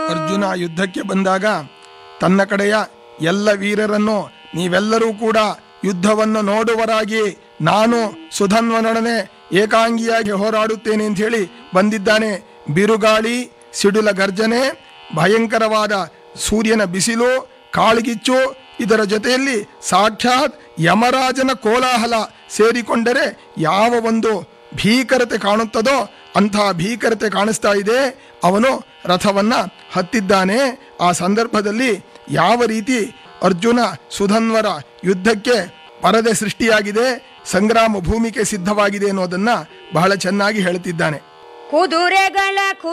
ಅರ್ಜುನ ಯುದ್ಧಕ್ಕೆ ಬಂದಾಗ ತನ್ನ ಕಡೆಯ ಎಲ್ಲ ವೀರರನ್ನು ನೀವೆಲ್ಲರೂ ಕೂಡ ಯುದ್ಧವನ್ನು ನೋಡುವರಾಗಿ ನಾನು ಸುಧನ್ವನೊಡನೆ ಏಕಾಂಗಿಯಾಗಿ ಹೋರಾಡುತ್ತೇನೆ ಅಂತ ಹೇಳಿ ಬಂದಿದ್ದಾನೆ ಬಿರುಗಾಳಿ ಸಿಡಿಲ ಗರ್ಜನೆ ಭಯಂಕರವಾದ ಸೂರ್ಯನ ಬಿಸಿಲು ಕಾಳ್ಗಿಚ್ಚು ಇದರ ಜೊತೆಯಲ್ಲಿ ಸಾಕ್ಷಾತ್ ಯಮರಾಜನ ಕೋಲಾಹಲ ಸೇರಿಕೊಂಡರೆ ಯಾವ ಒಂದು ಭೀಕರತೆ ಕಾಣುತ್ತದೋ ಅಂತಹ ಭೀಕರತೆ ಕಾಣಿಸ್ತಾ ಇದೆ ಅವನು ರಥವನ್ನ ಹತ್ತಿದ್ದಾನೆ ಆ ಸಂದರ್ಭದಲ್ಲಿ ಯಾವ ರೀತಿ ಅರ್ಜುನ ಸುಧನ್ವರ ಯುದ್ಧಕ್ಕೆ ಪರದೆ ಸೃಷ್ಟಿಯಾಗಿದೆ ಸಂಗ್ರಾಮ ಭೂಮಿಕೆ ಸಿದ್ಧವಾಗಿದೆ ಅನ್ನೋದನ್ನ ಬಹಳ ಚೆನ್ನಾಗಿ ಹೇಳುತ್ತಿದ್ದಾನೆ ಕುದುರೆಗಳ